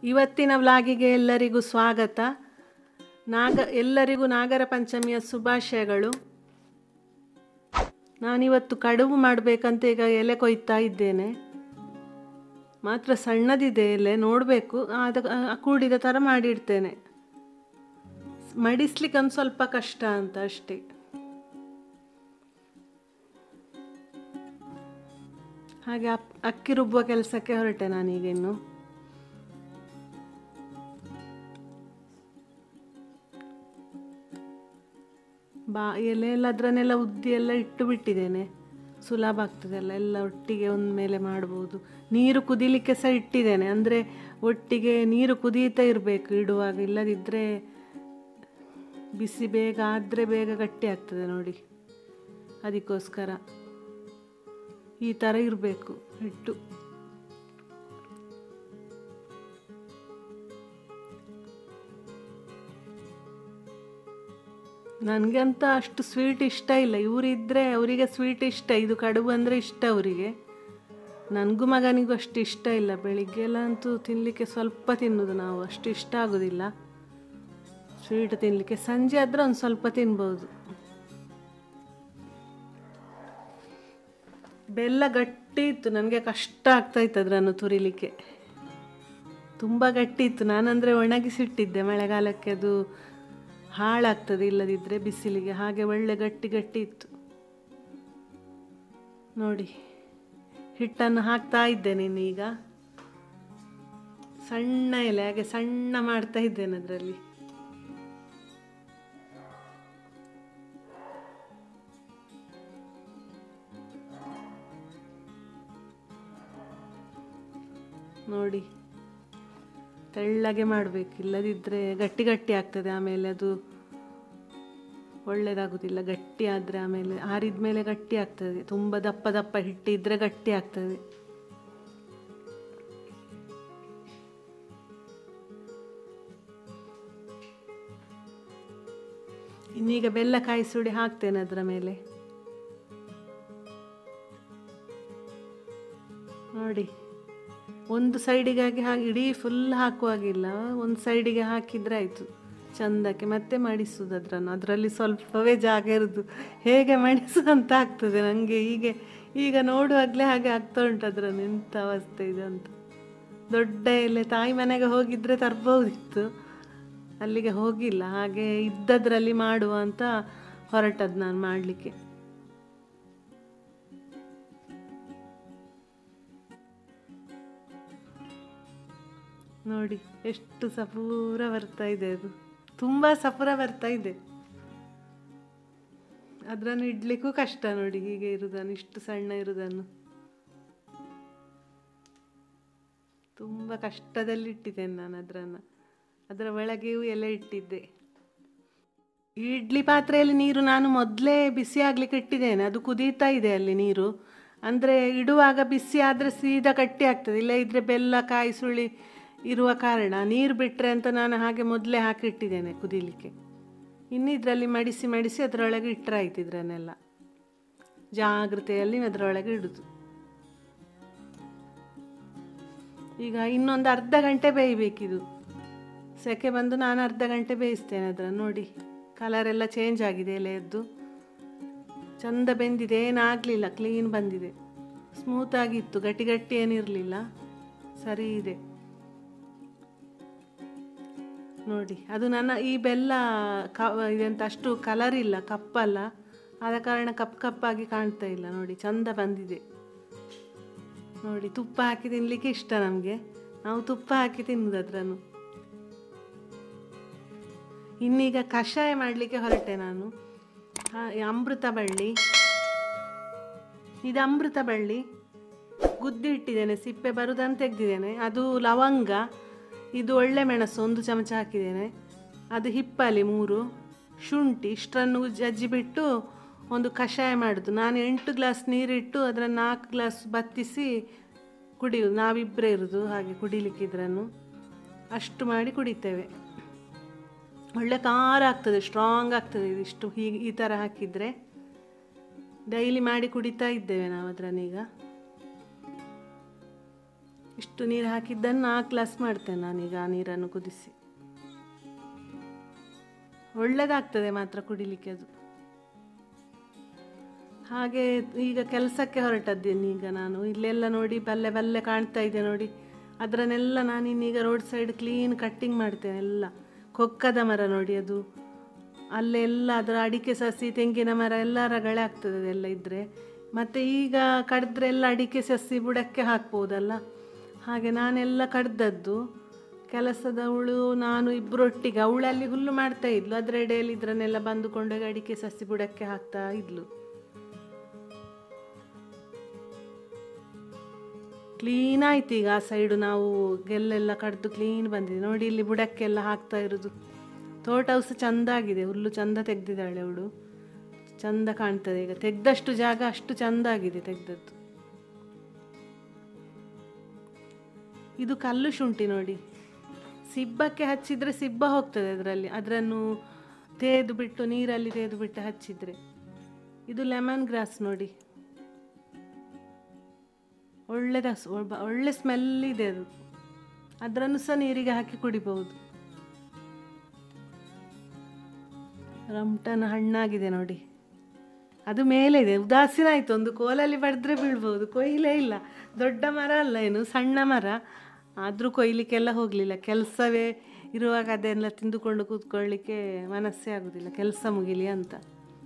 ಇವತ್ತಿನ ವ್ಲಾಗಿಗೆ ಎಲ್ಲರಿಗೂ ಸ್ವಾಗತ ನಾಗ ಎಲ್ಲರಿಗೂ ನಾಗರ ಪಂಚಮಿಯ ಶುಭಾಶಯಗಳು ನಾನಿವತ್ತು ಕಡುಬು ಮಾಡಬೇಕಂತ ಈಗ ಎಲೆ ಕೊಯ್ತಾ ಇದ್ದೇನೆ ಮಾತ್ರ ಸಣ್ಣದಿದೆ ಎಲೆ ನೋಡಬೇಕು ಅದ ಕೂಡಿದ ಥರ ಮಾಡಿಡ್ತೇನೆ ಮಡಿಸ್ಲಿಕ್ಕೆ ಒಂದು ಸ್ವಲ್ಪ ಕಷ್ಟ ಅಂತ ಅಷ್ಟೇ ಹಾಗೆ ಅಪ್ ಅಕ್ಕಿ ರುಬ್ಬುವ ಕೆಲಸಕ್ಕೆ ಹೊರಟೆ ನಾನೀಗ ಇನ್ನು ಬಾ ಎಲೆ ಎಲ್ಲ ಅದರನ್ನೆಲ್ಲ ಉದ್ದಿ ಎಲ್ಲ ಇಟ್ಟು ಬಿಟ್ಟಿದ್ದೇನೆ ಸುಲಭ ಆಗ್ತದೆ ಅಲ್ಲ ಎಲ್ಲ ಒಟ್ಟಿಗೆ ಒಂದು ಮೇಲೆ ಮಾಡ್ಬೋದು ನೀರು ಕುದಿಲಿಕ್ಕೆ ಸಹ ಇಟ್ಟಿದ್ದೇನೆ ಅಂದರೆ ಒಟ್ಟಿಗೆ ನೀರು ಕುದೀತಾ ಇರಬೇಕು ಇಡುವಾಗ ಇಲ್ಲದಿದ್ದರೆ ಬಿಸಿ ಬೇಗ ಆದರೆ ಬೇಗ ಗಟ್ಟಿ ಆಗ್ತದೆ ನೋಡಿ ಅದಕ್ಕೋಸ್ಕರ ಈ ಥರ ಇರಬೇಕು ಹಿಟ್ಟು ನನಗೆ ಅಂತ ಅಷ್ಟು ಸ್ವೀಟ್ ಇಷ್ಟ ಇಲ್ಲ ಇವರಿದ್ದರೆ ಅವರಿಗೆ ಸ್ವೀಟ್ ಇಷ್ಟ ಇದು ಕಡುಬು ಅಂದರೆ ಇಷ್ಟ ಅವರಿಗೆ ನನಗೂ ಮಗನಿಗೂ ಅಷ್ಟು ಇಷ್ಟ ಇಲ್ಲ ಬೆಳಿಗ್ಗೆಲ್ಲ ಅಂತೂ ತಿನ್ನಲಿಕ್ಕೆ ಸ್ವಲ್ಪ ತಿನ್ನೋದು ನಾವು ಅಷ್ಟು ಇಷ್ಟ ಆಗೋದಿಲ್ಲ ಸ್ವೀಟ್ ತಿನ್ನಲಿಕ್ಕೆ ಸಂಜೆ ಆದರೆ ಒಂದು ಸ್ವಲ್ಪ ತಿನ್ಬೋದು ಬೆಲ್ಲ ಗಟ್ಟಿ ಇತ್ತು ನನಗೆ ಕಷ್ಟ ಆಗ್ತಾಯಿತ್ತು ಅದನ್ನು ತುರಿಲಿಕ್ಕೆ ತುಂಬ ಗಟ್ಟಿ ಇತ್ತು ನಾನಂದರೆ ಒಣಗಿಸಿಟ್ಟಿದ್ದೆ ಮಳೆಗಾಲಕ್ಕೆ ಅದು ಹಾಳಾಗ್ತದೆ ಇಲ್ಲದಿದ್ದರೆ ಬಿಸಿಲಿಗೆ ಹಾಗೆ ಒಳ್ಳೆ ಗಟ್ಟಿ ಗಟ್ಟಿ ಇತ್ತು ನೋಡಿ ಹಿಟ್ಟನ್ನು ಹಾಕ್ತಾ ಇದ್ದೇನೆ ಇನ್ನೀಗ ಸಣ್ಣ ಎಲೆ ಹಾಗೆ ಸಣ್ಣ ಮಾಡ್ತಾ ಇದ್ದೇನೆ ಅದರಲ್ಲಿ ನೋಡಿ ತೆಳ್ಳಗೆ ಮಾಡಬೇಕು ಇಲ್ಲದಿದ್ದರೆ ಗಟ್ಟಿ ಗಟ್ಟಿ ಆಗ್ತದೆ ಆಮೇಲೆ ಅದು ಒಳ್ಳೆಯದಾಗೋದಿಲ್ಲ ಗಟ್ಟಿ ಆದರೆ ಆಮೇಲೆ ಆರಿದ ಮೇಲೆ ಗಟ್ಟಿ ಆಗ್ತದೆ ತುಂಬ ದಪ್ಪ ದಪ್ಪ ಹಿಟ್ಟಿದ್ರೆ ಗಟ್ಟಿ ಆಗ್ತದೆ ಇನ್ನೀಗ ಬೆಲ್ಲ ಕಾಯಿಸುಡಿ ಹಾಕ್ತೇನೆ ಅದರ ಮೇಲೆ ನೋಡಿ ಒಂದು ಸೈಡಿಗಾಗಿ ಹಾಕಿ ಇಡೀ ಫುಲ್ ಹಾಕುವಾಗಿಲ್ಲ ಒಂದು ಸೈಡಿಗೆ ಹಾಕಿದರೆ ಆಯಿತು ಚಂದಕ್ಕೆ ಮತ್ತೆ ಮಡಿಸೋದು ಅದನ್ನು ಅದರಲ್ಲಿ ಸ್ವಲ್ಪವೇ ಜಾಗ ಇರೋದು ಹೇಗೆ ಮಡಿಸು ಅಂತ ಆಗ್ತದೆ ನನಗೆ ಹೀಗೆ ಈಗ ನೋಡುವಾಗಲೇ ಹಾಗೆ ಆಗ್ತಾ ಉಂಟು ಅದರನ್ನು ಎಂಥ ಅವಸ್ಥೆ ಇದೆ ಅಂತ ದೊಡ್ಡ ಎಲೆ ತಾಯಿ ಮನೆಗೆ ಹೋಗಿದ್ರೆ ತರ್ಬೋದಿತ್ತು ಅಲ್ಲಿಗೆ ಹೋಗಿಲ್ಲ ಹಾಗೆ ಇದ್ದದ್ರಲ್ಲಿ ಮಾಡುವ ಅಂತ ಹೊರಟದ್ದು ನಾನು ಮಾಡಲಿಕ್ಕೆ ನೋಡಿ ಎಷ್ಟು ಸಪೂರ ಬರ್ತಾ ಇದೆ ಅದು ತುಂಬ ಸಪೂರ ಬರ್ತಾ ಇದೆ ಅದನ್ನು ಇಡ್ಲಿಕ್ಕೂ ಕಷ್ಟ ನೋಡಿ ಹೀಗೆ ಇರುವುದನ್ನು ಇಷ್ಟು ಸಣ್ಣ ಇರುವುದನ್ನು ತುಂಬ ಕಷ್ಟದಲ್ಲಿ ಇಟ್ಟಿದ್ದೇನೆ ನಾನು ಅದರನ್ನು ಅದರ ಒಳಗೆಯೂ ಎಲೆ ಇಟ್ಟಿದ್ದೆ ಇಡ್ಲಿ ಪಾತ್ರೆಯಲ್ಲಿ ನೀರು ನಾನು ಮೊದಲೇ ಬಿಸಿ ಆಗಲಿಕ್ಕೆ ಇಟ್ಟಿದ್ದೇನೆ ಅದು ಕುದೀತಾ ಇದೆ ಅಲ್ಲಿ ನೀರು ಅಂದರೆ ಇಡುವಾಗ ಬಿಸಿ ಆದರೆ ಸೀದಾ ಗಟ್ಟಿ ಆಗ್ತದೆ ಇಲ್ಲ ಇದ್ದರೆ ಬೆಲ್ಲ ಕಾಯಿ ಸುಳಿ ಇರುವ ಕಾರಣ ನೀರು ಬಿಟ್ಟರೆ ಅಂತ ನಾನು ಹಾಗೆ ಮೊದಲೇ ಹಾಕಿಟ್ಟಿದ್ದೇನೆ ಕುದೀಲಿಕ್ಕೆ ಇನ್ನು ಇದರಲ್ಲಿ ಮಡಿಸಿ ಮಡಿಸಿ ಅದರೊಳಗೆ ಇಟ್ಟರೆ ಆಯ್ತು ಇದರನ್ನೆಲ್ಲ ಜಾಗ್ರತೆಯಲ್ಲಿ ಅದರೊಳಗೆ ಇಡೋದು ಈಗ ಇನ್ನೊಂದು ಅರ್ಧ ಗಂಟೆ ಬೇಯಬೇಕಿದು ಸೆಕೆ ಬಂದು ನಾನು ಅರ್ಧ ಗಂಟೆ ಬೇಯಿಸ್ತೇನೆ ಅದನ್ನು ನೋಡಿ ಕಲರ್ ಎಲ್ಲ ಚೇಂಜ್ ಆಗಿದೆ ಎಲೆಯದ್ದು ಚಂದ ಬೆಂದಿದೆ ಏನಾಗಲಿಲ್ಲ ಕ್ಲೀನ್ ಬಂದಿದೆ ಸ್ಮೂತಾಗಿತ್ತು ಗಟ್ಟಿ ಗಟ್ಟಿ ಏನಿರಲಿಲ್ಲ ಸರಿ ಇದೆ ನೋಡಿ ಅದು ನನ್ನ ಈ ಬೆಲ್ಲ ಕ ಇದೆಂತ ಅಷ್ಟು ಕಲರ್ ಇಲ್ಲ ಕಪ್ಪಲ್ಲ ಆದ ಕಾರಣ ಕಪ್ ಕಪ್ಪಾಗಿ ಕಾಣ್ತಾ ಇಲ್ಲ ನೋಡಿ ಚಂದ ಬಂದಿದೆ ನೋಡಿ ತುಪ್ಪ ಹಾಕಿ ತಿನ್ನಲಿಕ್ಕೆ ಇಷ್ಟ ನಮಗೆ ನಾವು ತುಪ್ಪ ಹಾಕಿ ತಿನ್ನೋದು ಅದರನ್ನು ಇನ್ನೀಗ ಕಷಾಯ ಮಾಡಲಿಕ್ಕೆ ಹೊರಟೆ ನಾನು ಅಮೃತ ಬಳ್ಳಿ ಇದು ಅಮೃತ ಬಳ್ಳಿ ಗುದ್ದಿ ಇಟ್ಟಿದ್ದೇನೆ ಸಿಪ್ಪೆ ಬರುದಂತ ತೆಗೆದಿದ್ದೇನೆ ಅದು ಲವಂಗ ಇದು ಒಳ್ಳೆ ಮೆಣಸು ಒಂದು ಚಮಚ ಹಾಕಿದ್ದೇನೆ ಅದು ಹಿಪ್ಪಲಿ ಮೂರು ಶುಂಠಿ ಇಷ್ಟನ್ನು ಜಜ್ಜಿ ಬಿಟ್ಟು ಒಂದು ಕಷಾಯ ಮಾಡೋದು ನಾನು ಎಂಟು ಗ್ಲಾಸ್ ನೀರಿಟ್ಟು ಅದರ ನಾಲ್ಕು ಗ್ಲಾಸ್ ಬತ್ತಿಸಿ ಕುಡಿಯೋದು ನಾವಿಬ್ಬರೇ ಇರೋದು ಹಾಗೆ ಕುಡಿಲಿಕ್ಕೆ ಇದರನ್ನು ಅಷ್ಟು ಮಾಡಿ ಕುಡಿತೇವೆ ಒಳ್ಳೆ ಖಾರ ಆಗ್ತದೆ ಸ್ಟ್ರಾಂಗ್ ಆಗ್ತದೆ ಇದಿಷ್ಟು ಹೀಗೆ ಈ ಥರ ಹಾಕಿದರೆ ಡೈಲಿ ಮಾಡಿ ಕುಡಿತಾ ಇದ್ದೇವೆ ನಾವು ಅದರನ್ನೀಗ ಇಷ್ಟು ನೀರು ಹಾಕಿದ್ದನ್ನು ನಾಲ್ಕು ಗ್ಲಾಸ್ ಮಾಡ್ತೇನೆ ನಾನೀಗ ಆ ನೀರನ್ನು ಕುದಿಸಿ ಒಳ್ಳೆದಾಗ್ತದೆ ಮಾತ್ರ ಕುಡಿಲಿಕ್ಕೆ ಅದು ಹಾಗೆ ಈಗ ಕೆಲಸಕ್ಕೆ ಹೊರಟದ್ದೇನೆ ಈಗ ನಾನು ಇಲ್ಲೆಲ್ಲ ನೋಡಿ ಬಲ್ಲೆ ಬಲ್ಲೆ ಕಾಣ್ತಾ ಇದೆ ನೋಡಿ ಅದರನ್ನೆಲ್ಲ ನಾನು ಇನ್ನೀಗ ರೋಡ್ ಸೈಡ್ ಕ್ಲೀನ್ ಕಟ್ಟಿಂಗ್ ಮಾಡ್ತೇನೆ ಎಲ್ಲ ಕೊಕ್ಕದ ಮರ ನೋಡಿ ಅದು ಅಲ್ಲೆಲ್ಲ ಅದರ ಅಡಿಕೆ ಸಸಿ ತೆಂಗಿನ ಮರ ಎಲ್ಲ ರಗಳೆ ಆಗ್ತದೆ ಅದೆಲ್ಲ ಇದ್ದರೆ ಮತ್ತು ಈಗ ಕಡಿದ್ರೆ ಎಲ್ಲ ಅಡಿಕೆ ಸಸಿ ಬುಡಕ್ಕೆ ಹಾಕ್ಬೋದಲ್ಲ ಹಾಗೆ ನಾನೆಲ್ಲ ಕಡ್ದದ್ದು ಕೆಲಸದವಳು ನಾನು ಇಬ್ಬರೊಟ್ಟಿಗೆ ಅವಳಲ್ಲಿ ಹುಲ್ಲು ಮಾಡ್ತಾ ಇದ್ಲು ಅದರ ಎಡೆಯಲ್ಲಿ ಇದ್ರನ್ನೆಲ್ಲ ಬಂದುಕೊಂಡೋಗಿ ಅಡಿಕೆ ಸಸಿ ಬುಡಕ್ಕೆ ಹಾಕ್ತಾ ಇದ್ಲು ಕ್ಲೀನ್ ಆಯ್ತು ಈಗ ಆ ಸೈಡು ನಾವು ಗೆಲ್ಲೆಲ್ಲ ಕಡ್ದು ಕ್ಲೀನ್ ಬಂದಿದೆ ನೋಡಿ ಇಲ್ಲಿ ಬುಡಕ್ಕೆಲ್ಲ ಹಾಕ್ತಾ ಇರೋದು ತೋಟವು ಸಹ ಚಂದ ಆಗಿದೆ ಹುಲ್ಲು ಚಂದ ತೆಗ್ದಿದ್ದಾಳೆ ಅವಳು ಚಂದ ಕಾಣ್ತದೆ ಈಗ ತೆಗ್ದಷ್ಟು ಜಾಗ ಅಷ್ಟು ಚಂದ ಆಗಿದೆ ತೆಗ್ದದ್ದು ಇದು ಕಲ್ಲು ಶುಂಠಿ ನೋಡಿ ಸಿಬ್ಬಕ್ಕೆ ಹಚ್ಚಿದ್ರೆ ಸಿಬ್ಬ ಹೋಗ್ತದೆ ಅದರಲ್ಲಿ ಅದನ್ನು ತೇದು ಬಿಟ್ಟು ನೀರಲ್ಲಿ ತೇದು ಬಿಟ್ಟು ಹಚ್ಚಿದ್ರೆ ಇದು ಲೆಮನ್ ಗ್ರಾಸ್ ನೋಡಿ ಒಳ್ಳೆದ ಒಳ್ಳೆ ಸ್ಮೆಲ್ ಇದೆ ಅದು ಅದರನ್ನು ಸಹ ನೀರಿಗೆ ಹಾಕಿ ಕುಡಿಬಹುದು ರಮ್ಟನ್ ಹಣ್ಣಾಗಿದೆ ನೋಡಿ ಅದು ಮೇಲೆ ಇದೆ ಉದಾಸೀನ ಆಯಿತು ಒಂದು ಕೋಲಲ್ಲಿ ಬಡಿದ್ರೆ ಬೀಳ್ಬೋದು ಕೊಯ್ಲೇ ಇಲ್ಲ ದೊಡ್ಡ ಮರ ಅಲ್ಲ ಏನು ಸಣ್ಣ ಮರ ಆದರೂ ಕೊಯ್ಲಿಕ್ಕೆಲ್ಲ ಹೋಗಲಿಲ್ಲ ಕೆಲಸವೇ ಇರುವಾಗ ಅದೆಲ್ಲ ತಿಂದುಕೊಂಡು ಕೂತ್ಕೊಳ್ಳಿಕ್ಕೆ ಮನಸ್ಸೇ ಆಗೋದಿಲ್ಲ ಕೆಲಸ ಮುಗಿಲಿ ಅಂತ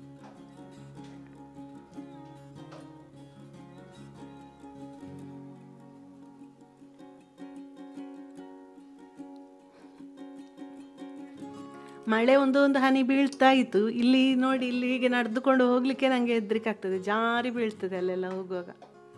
ಮಳೆ ಒಂದು ಒಂದು ಹನಿ ಬೀಳ್ತಾ ಇತ್ತು ಇಲ್ಲಿ ನೋಡಿ ಇಲ್ಲಿ ಹೀಗೆ ನಡೆದುಕೊಂಡು ಹೋಗ್ಲಿಕ್ಕೆ ನನಗೆ ಹೆದರಿಕೆ ಆಗ್ತದೆ ಜಾರಿ ಬೀಳ್ತದೆ ಅಲ್ಲೆಲ್ಲ ಹೋಗುವಾಗ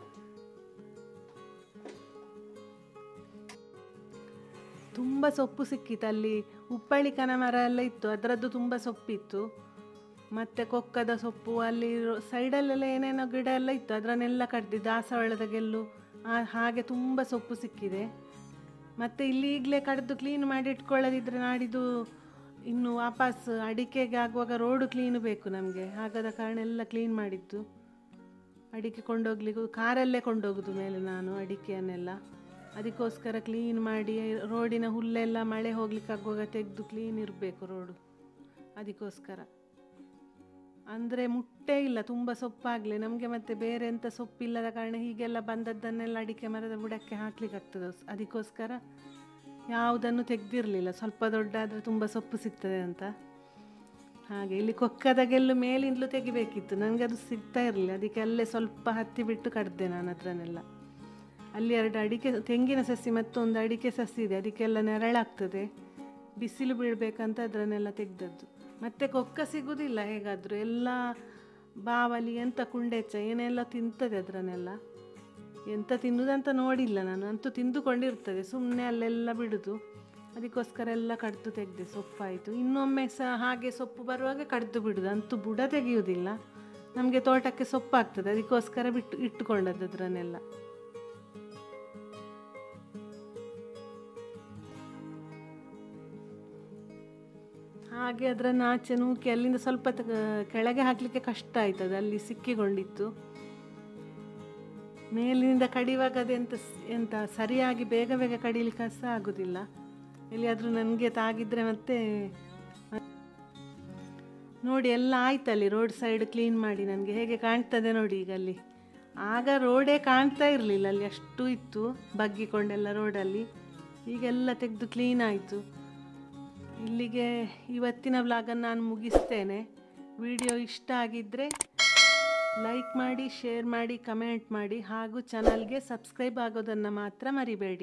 ತುಂಬ ಸೊಪ್ಪು ಸಿಕ್ಕಿತ್ತು ಅಲ್ಲಿ ಉಪ್ಪಳ್ಳಿ ಕನ ಮರ ಎಲ್ಲ ಇತ್ತು ಅದರದ್ದು ತುಂಬ ಸೊಪ್ಪಿತ್ತು ಮತ್ತು ಕೊಕ್ಕದ ಸೊಪ್ಪು ಅಲ್ಲಿ ಸೈಡಲ್ಲೆಲ್ಲ ಏನೇನೋ ಗಿಡ ಎಲ್ಲ ಇತ್ತು ಅದರನ್ನೆಲ್ಲ ಕಡ್ದು ದಾಸವಾಳದ ಗೆಲ್ಲು ಹಾಗೆ ತುಂಬ ಸೊಪ್ಪು ಸಿಕ್ಕಿದೆ ಮತ್ತು ಇಲ್ಲಿ ಈಗಲೇ ಕಡ್ದು ಕ್ಲೀನ್ ಮಾಡಿ ಇಟ್ಕೊಳ್ಳೋದಿದ್ರೆ ನಾಡಿದ್ದು ಇನ್ನು ವಾಪಸ್ ಅಡಿಕೆಗೆ ಆಗುವಾಗ ರೋಡು ಕ್ಲೀನ್ ಬೇಕು ನಮಗೆ ಹಾಗಾದ ಕಾರಣ ಎಲ್ಲ ಕ್ಲೀನ್ ಮಾಡಿದ್ದು ಅಡಿಕೆ ಕೊಂಡೋಗ್ಲಿಕ್ಕೂ ಕಾರಲ್ಲೇ ಕೊಂಡೋಗೋದು ಮೇಲೆ ನಾನು ಅಡಿಕೆಯನ್ನೆಲ್ಲ ಅದಕ್ಕೋಸ್ಕರ ಕ್ಲೀನ್ ಮಾಡಿ ರೋಡಿನ ಹುಲ್ಲೆಲ್ಲ ಮಳೆ ಹೋಗ್ಲಿಕ್ಕೆ ಆಗುವಾಗ ತೆಗೆದು ಕ್ಲೀನ್ ಇರಬೇಕು ರೋಡು ಅದಕ್ಕೋಸ್ಕರ ಅಂದರೆ ಮುಟ್ಟೇ ಇಲ್ಲ ತುಂಬ ಸೊಪ್ಪಾಗಲಿ ನಮಗೆ ಮತ್ತೆ ಬೇರೆ ಎಂಥ ಸೊಪ್ಪಿಲ್ಲದ ಕಾರಣ ಹೀಗೆಲ್ಲ ಬಂದದ್ದನ್ನೆಲ್ಲ ಅಡಿಕೆ ಮರದ ಬುಡಕ್ಕೆ ಹಾಕ್ಲಿಕ್ಕೆ ಆಗ್ತದೆ ಅದಕ್ಕೋಸ್ಕರ ಯಾವುದನ್ನು ತೆಗೆದಿರಲಿಲ್ಲ ಸ್ವಲ್ಪ ದೊಡ್ಡ ಆದರೆ ತುಂಬ ಸೊಪ್ಪು ಸಿಗ್ತದೆ ಅಂತ ಹಾಗೆ ಇಲ್ಲಿ ಕೊಕ್ಕದ ಗೆಲ್ಲು ಮೇಲಿಂದಲೂ ತೆಗಿಬೇಕಿತ್ತು ನನಗೆ ಅದು ಸಿಗ್ತಾ ಇರಲಿಲ್ಲ ಅದಕ್ಕೆ ಅಲ್ಲೇ ಸ್ವಲ್ಪ ಹತ್ತಿ ಬಿಟ್ಟು ಕಡ್ದೆ ನಾನು ಅದರನ್ನೆಲ್ಲ ಅಲ್ಲಿ ಎರಡು ಅಡಿಕೆ ತೆಂಗಿನ ಸಸಿ ಮತ್ತೊಂದು ಅಡಿಕೆ ಸಸಿ ಇದೆ ಅದಕ್ಕೆಲ್ಲ ನೆರಳಾಗ್ತದೆ ಬಿಸಿಲು ಬೀಳಬೇಕಂತ ಅದರನ್ನೆಲ್ಲ ತೆಗೆದದ್ದು ಮತ್ತು ಕೊಕ್ಕ ಸಿಗೋದಿಲ್ಲ ಹೇಗಾದರೂ ಎಲ್ಲ ಬಾವಲಿ ಎಂಥ ಕುಂಡೆಚ್ಚ ಏನೆಲ್ಲ ತಿಂತದೆ ಅದರನ್ನೆಲ್ಲ ಎಂತ ತಿನ್ನುವುದಂತ ನೋಡಿಲ್ಲ ನಾನು ಅಂತೂ ತಿಂದುಕೊಂಡಿರ್ತದೆ ಸುಮ್ಮನೆ ಅಲ್ಲೆಲ್ಲ ಬಿಡುದು ಅದಕ್ಕೋಸ್ಕರ ಎಲ್ಲ ಕಡ್ದು ತೆಗೆದೆ ಸೊಪ್ಪಾಯಿತು ಇನ್ನೊಮ್ಮೆ ಸಹ ಹಾಗೆ ಸೊಪ್ಪು ಬರುವಾಗ ಕಡ್ದು ಬಿಡುದು ಅಂತೂ ಬುಡ ತೆಗೆಯುವುದಿಲ್ಲ ನಮಗೆ ತೋಟಕ್ಕೆ ಸೊಪ್ಪಾಗ್ತದೆ ಅದಕ್ಕೋಸ್ಕರ ಬಿಟ್ಟು ಇಟ್ಟುಕೊಂಡದ್ದು ಅದರನ್ನೆಲ್ಲ ಹಾಗೆ ಅದರನ್ನು ಆಚೆ ನೂಕಿ ಅಲ್ಲಿಂದ ಸ್ವಲ್ಪ ಕೆಳಗೆ ಹಾಕಲಿಕ್ಕೆ ಕಷ್ಟ ಆಯ್ತದೆ ಅಲ್ಲಿ ಸಿಕ್ಕಿಕೊಂಡಿತ್ತು ಮೇಲಿನಿಂದ ಕಡಿಯುವಾಗ ಅದೆಂತ ಎಂತ ಸರಿಯಾಗಿ ಬೇಗ ಬೇಗ ಕಡಿಲಿಕ್ಕೆ ಸಹ ಆಗೋದಿಲ್ಲ ಎಲ್ಲಿಯಾದರೂ ನನಗೆ ತಾಗಿದ್ರೆ ಮತ್ತೆ ನೋಡಿ ಎಲ್ಲ ಆಯ್ತಲ್ಲಿ ರೋಡ್ ಸೈಡ್ ಕ್ಲೀನ್ ಮಾಡಿ ನನಗೆ ಹೇಗೆ ಕಾಣ್ತದೆ ನೋಡಿ ಈಗ ಅಲ್ಲಿ ಆಗ ರೋಡೇ ಕಾಣ್ತಾ ಇರಲಿಲ್ಲ ಅಲ್ಲಿ ಅಷ್ಟು ಇತ್ತು ಬಗ್ಗಿಕೊಂಡೆಲ್ಲ ರೋಡಲ್ಲಿ ಈಗೆಲ್ಲ ತೆಗೆದು ಕ್ಲೀನ್ ಆಯಿತು ಇಲ್ಲಿಗೆ ಇವತ್ತಿನ ವ್ಲಾಗನ್ನು ನಾನು ಮುಗಿಸ್ತೇನೆ ವಿಡಿಯೋ ಇಷ್ಟ ಆಗಿದ್ದರೆ ಲೈಕ್ ಮಾಡಿ ಶೇರ್ ಮಾಡಿ ಕಮೆಂಟ್ ಮಾಡಿ ಹಾಗೂ ಚಾನಲ್ಗೆ ಸಬ್ಸ್ಕ್ರೈಬ್ ಆಗೋದನ್ನು ಮಾತ್ರ ಮರಿಬೇಡಿ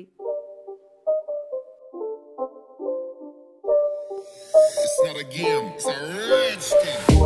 It's not a game, it's a rich thing.